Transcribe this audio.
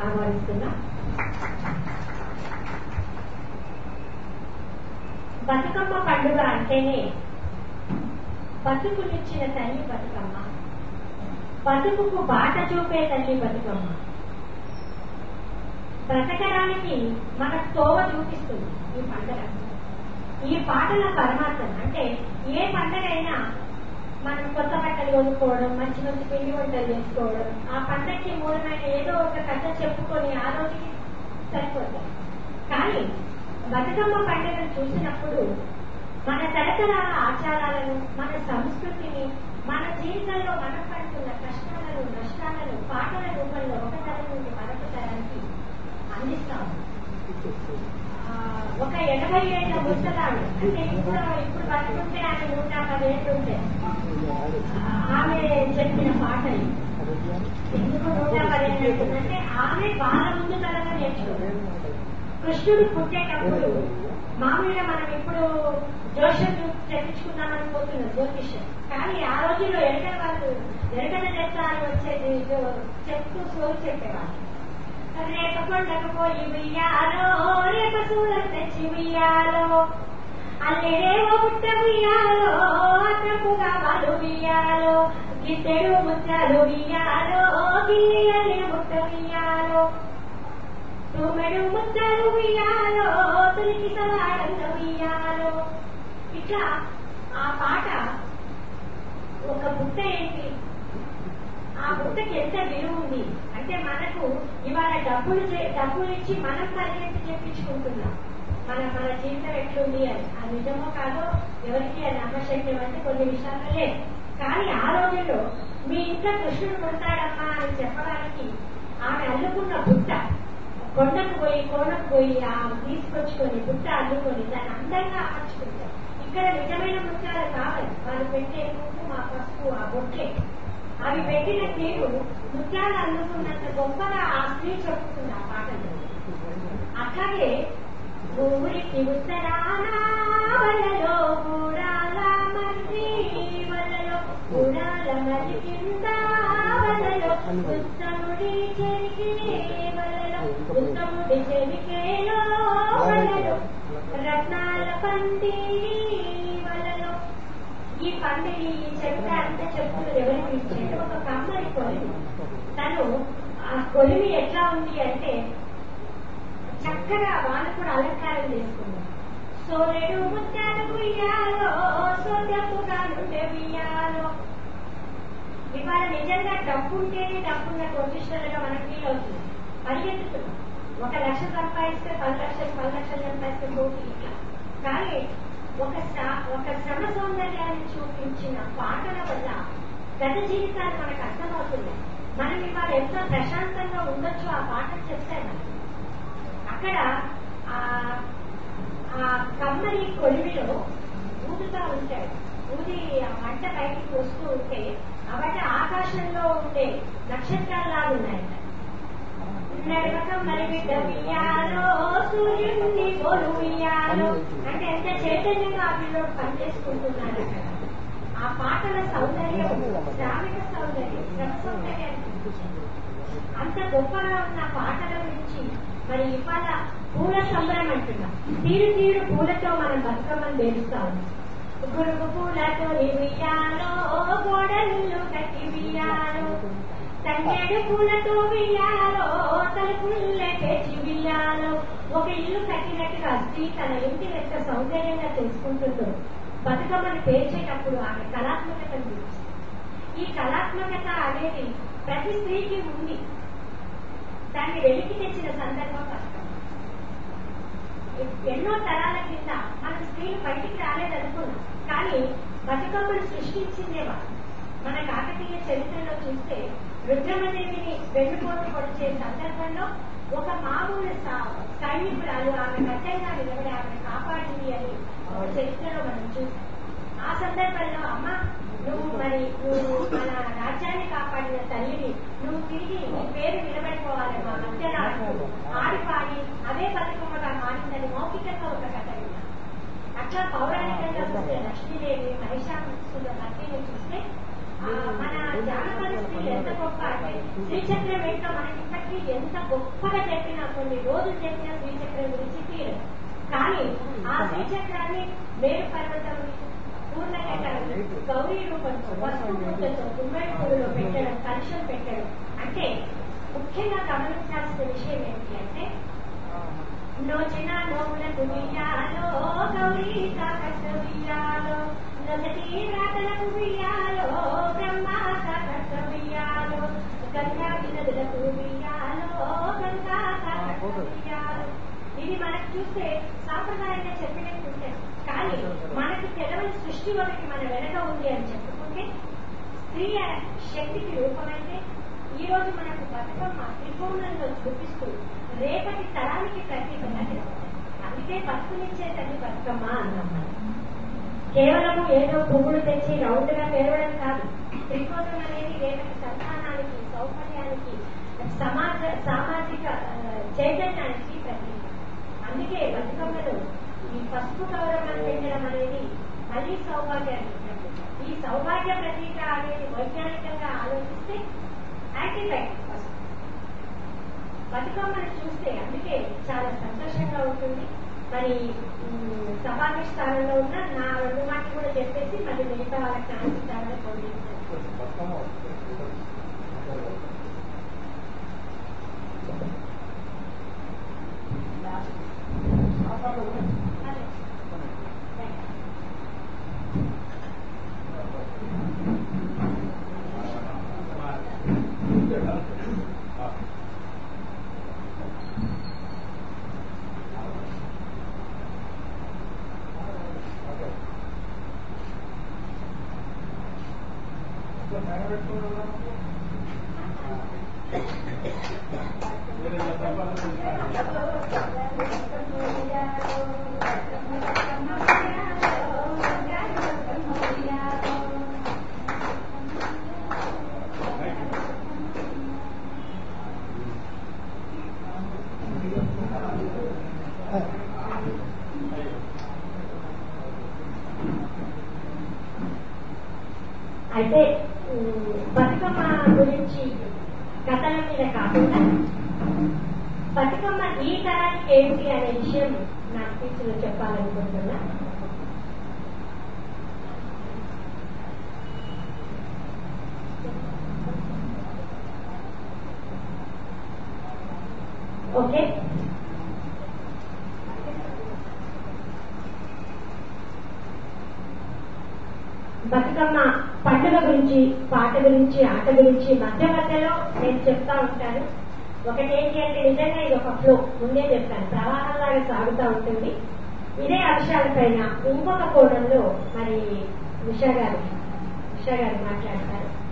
ఆహ్వానిస్తున్నాం బతుకమ్మ పండుగ అంటేనే బతుకునిచ్చిన తల్లి బతుకమ్మ బతుకుకు బాట చూపే తల్లి బతుకమ్మ బ్రతకడానికి మన తోవ చూపిస్తుంది ఈ పండుగ ఈ పాటల పరమార్థం అంటే ఏ పండగైనా మనం కొత్త బట్టలు కొనుక్కోవడం మంచి మంచి పిండి వంటలు చేసుకోవడం ఆ పండగకి మూలమైన ఏదో ఒక కథ చెప్పుకొని ఆ రోజుకి సరిపోతాయి కానీ బతుకమ్మ పండుగను చూసినప్పుడు మన తరతరాల ఆచారాలను మన సంస్కృతిని మన జీవితంలో మనం పడుతున్న కష్టాలను నష్టాలను పాటల రూపంలో ఒక తరం నుండి మరొక తరానికి అందిస్తాము ఆ, ఒక ఎనభై ఏళ్ళ ముసలాడు అంటే ఇప్పుడు ఇప్పుడు బతుకుంటే ఆమె నూట పది ఏళ్ళు ఉంటే ఆమె చెప్పిన పాటలు ఎందుకు నూట పది ఏళ్ళు అంటుందంటే ఆమె వాళ్ళ ముందు తరంగా నేర్చుకోలేదు కృష్ణుడు పుట్టేటప్పుడు మామూలుగా మనం ఇప్పుడు జోషం చెప్పించుకుందాం అనుకుంటున్నాం జ్యోతిష్యం కానీ ఆ రోజుల్లో ఎరగని వాళ్ళు ఎరగని చెత్త అని వచ్చేది జో- చెప్తూ సోలు చెప్పేవాళ్ళు రేప కొండకు పోయి ఉయ్యాలో రేప సూలం తెచ్చి ఉయ్యాలో అల్లెడేవో పుట్ట ఉయ్యాలో అతపుగా వాళ్ళు ఉయ్యాలో గిద్దెడు ముద్దలు ఉయ్యాలో గిల్లి అల్లి ముట్ట ఉయ్యాలో తొమ్మిడు ముద్దలు ఉయ్యాలో తొలికి సలాడంలో ఉయ్యాలో ఇట్లా ఆ పాట ఒక బుట్ట ఏంటి ఆ బుట్టకి ఎంత విలువ ఉంది అంటే మనకు ఇవాళ డబ్బులు చే- డబ్బులు ఇచ్చి మనం పరిగెత్తి చేపించుకుంటున్నాం మన మన జీవితం ఎట్లుంది అని అది నిజమో కాదో ఎవరికి అది నమ్మశక్యం అంటే కొన్ని విషయాలు లేదు కానీ ఆ రోజుల్లో మీ ఇంట్లో కృష్ణుడు పుడతాడమ్మా అని చెప్పడానికి ఆమె అల్లుకున్న బుట్ట కొండకు పోయి కోనకు పోయి ఆ తీసుకొచ్చుకొని బుట్ట అల్లుకొని దాన్ని అందంగా అమర్చుకుంటారు ఇక్కడ నిజమైన ముత్యాలు కావాలి వాళ్ళు పెట్టే కుంకుమ ఆ పసుపు ఆ బొట్లే అవి పెట్టిన తీరు ముత్యాలు అందుకున్నంత గొప్పగా ఆ స్త్రీ చెప్పుకుంది ఆ పాటలు అట్లాగే ఊరికి ఉత్తరాన వలలో కూడాల మర్రి వలలో కూడాల మర్రి కింద వలలో ఉత్తముడి చెరికే వలలో ఉత్తముడి చెరికేలో వలలో రత్నాల పండి వలలో ఈ పండుగ ఈ చెత్త అంత చెప్పులు ఎవరికి ఇచ్చేది ఒక కమ్మరి కొలిమి తను ఆ కొలిమి ఎట్లా ఉంది అంటే చక్కగా వాళ్ళు కూడా అలంకారం చేసుకున్నారు సోరెడు ముత్యాలు ఉయ్యాలో సోదపుగా నుండే ఉయ్యాలో ఇవాళ నిజంగా డబ్బు ఉంటేనే డబ్బున్న కోటీశ్వరులుగా మనకు ఫీల్ అవుతుంది పరిగెత్తుతున్నాం ఒక లక్ష సంపాదిస్తే పది లక్షలు పది లక్షలు సంపాదిస్తే కోటి ఇట్లా కానీ ఒక శ్ర- ఒక శ్రమ సౌందర్యాన్ని చూపించిన పాటల వల్ల గత జీవితాలు మనకు అర్థమవుతున్నాయి మనం ఇవాళ ఎంత ప్రశాంతంగా ఉండొచ్చు ఆ పాటలు చెప్తే మనకి అక్కడ ఆ ఆ కమ్మరి కొలిమిలో ఊదుతా ఉంటాడు ఊది ఆ మంట బయటికి వస్తూ ఉంటే అవన్నీ ఆకాశంలో ఉండే నక్షత్రాలు ఉన్నాయట నడవక మరి బిడ్డ ఉయ్యాలో సూర్యుడిని బోలు ఉయ్యాలో అంటే ఎంత చైతన్యంగా ఆ పిల్లలు పనిచేసుకుంటున్నారు అక్కడ ఆ పాటల సౌందర్యం శ్రామిక సౌందర్యం శ్రమ సౌందర్యాన్ని చూపించింది. అంత గొప్పగా ఉన్న పాటల గురించి మరి ఇవాళ పూల సంబరం అంటున్నాం తీరు తీరు పూలతో మనం బతుకమ్మను పేరుస్తాం గురుగు పూలతో వియ్యాలో గోడలు కట్టి వియ్యాలో తంగేడు పూలతో వియ్యాలో తలుపుల్లే పేచి వియ్యాలో ఒక ఇల్లు కట్టినట్టుగా స్త్రీ తన ఇంటి ఎంత సౌందర్యంగా తెలుసుకుంటుందో బతుకమ్మను పేర్చేటప్పుడు ఆమె కళాత్మకతను చూపిస్తుంది ఈ కళాత్మకత అనేది ప్రతి స్త్రీకి ఉంది దాన్ని వెలికి తెచ్చిన సందర్భం బతుకమ్మ ఎన్నో తరాల కింద మన స్త్రీలు బయటికి రాలేదనుకున్నాం కానీ బతుకమ్మను సృష్టించిందేవా మన కాకతీయ చరిత్రలో చూస్తే రుద్రమదేవిని వెన్నుపోటు పొడిచే సందర్భంలో ఒక మామూలు సా- సైనికురాలు ఆమె గట్టంగా నిలబడి ఆమె కాపాడింది అని ఒక చరిత్రలో మనం చూస్తాం ఆ సందర్భంలో అమ్మ నువ్వు మరి నువ్వు మన రాజ్యాన్ని కాపాడిన తల్లిని నువ్వు తిరిగి నీ పేరు నిలబడిపోవాలి మా మధ్యలో అంటూ ఆడి పాడి అదే బతుకమ్మగా మారిందని మౌఖికంగా ఒక కథ విన్నాం. అట్లా పౌరాణికంగా చూస్తే లక్ష్మీదేవి మహిషాసుల మధ్యని చూస్తే ఆ, మన జానపద స్త్రీలు ఎంత గొప్ప అంటే శ్రీచక్రం ఏంటో మనకి ఇప్పటికీ ఎంత గొప్పగా చెప్పినా కొన్ని రోజులు చెప్పిన శ్రీచక్రం గురించి తీరు కానీ ఆ శ్రీచక్రాన్ని మేరు పర్వతం పూర్ణగడ్డ గౌరీ రూపంతో పసుపు ముద్దతో గుమ్మడి పూలలో పెట్టడం కలుషం పెట్టడం అంటే ముఖ్యంగా గమనించాల్సిన విషయం ఏంటి అంటే నోచిన నోములకు బియ్యాలో గౌరీ సాకట్టు బియ్యాలో నొసటి వ్రాతలకు బియ్యాలో బ్రహ్మ సాకట్టు బియ్యాలో గంగా నదులకు బియ్యాలో గంగా సాకట్టు బియ్యాలో ఇది మనకు చూస్తే సాంప్రదాయంగా చెప్పినట్టుంటే కానీ మనకి తెలవని సృష్టి ఒకటి మన వెనక ఉంది అని చెప్పుకుంటే స్త్రీ శక్తికి రూపమైతే ఈ రోజు మనకు బతుకమ్మ త్రికోణంలో చూపిస్తూ రేపటి తరానికి ప్రతీకగా నిలబడాలి. అందుకే బతుకునిచ్చే తల్లి బతుకమ్మ అన్నాం మనం కేవలం ఏదో పువ్వులు తెచ్చి రౌండ్ గా పెరగడం కాదు త్రికోణం అనేది రేపటి సంతానానికి సౌకర్యానికి సమాజ సామాజిక ఆ, చైతన్యానికి ప్రతీక అందుకే బతుకమ్మలో ఈ పసుపు గౌరవం పెట్టడం అనేది మళ్ళీ సౌభాగ్యానికి ప్రతీక ఈ సౌభాగ్య ప్రతీక అనేది వైజ్ఞానికంగా ఆలోచిస్తే యాంటీబయాటిక్ పసుపు బతుకమ్మని చూస్తే అందుకే చాలా సంతోషంగా ఉంటుంది మరి ఉమ్, సభాకి స్థానంలో ఉన్న నా రెండు మాటలు కూడా చెప్పేసి మళ్ళీ మిగతా వాళ్ళకి ఛాన్స్ ఇస్తారని కోరుకుంటున్నాను అదే. రైట్. అయితే ఉమ్, బతుకమ్మ గురించి కథల మీద కాకుండా బతుకమ్మ ఈ తరానికి ఏంటి అనే విషయం నా స్పీచ్లో చెప్పాలనుకుంటున్నా ఓకే బతుకమ్మ పండుగ గురించి పాట గురించి ఆట గురించి మధ్య మధ్యలో నేను చెప్తా ఉంటాను ఒకటేంటి అంటే నిజంగా ఇది ఒక ఫ్లో ముందే చెప్తాను ప్రవాహంలాగా సాగుతూ ఉంటుంది ఇదే అంశాలపైన ఇంకొక కోణంలో మరి ఉషా గారు ఉషా గారు మాట్లాడతారు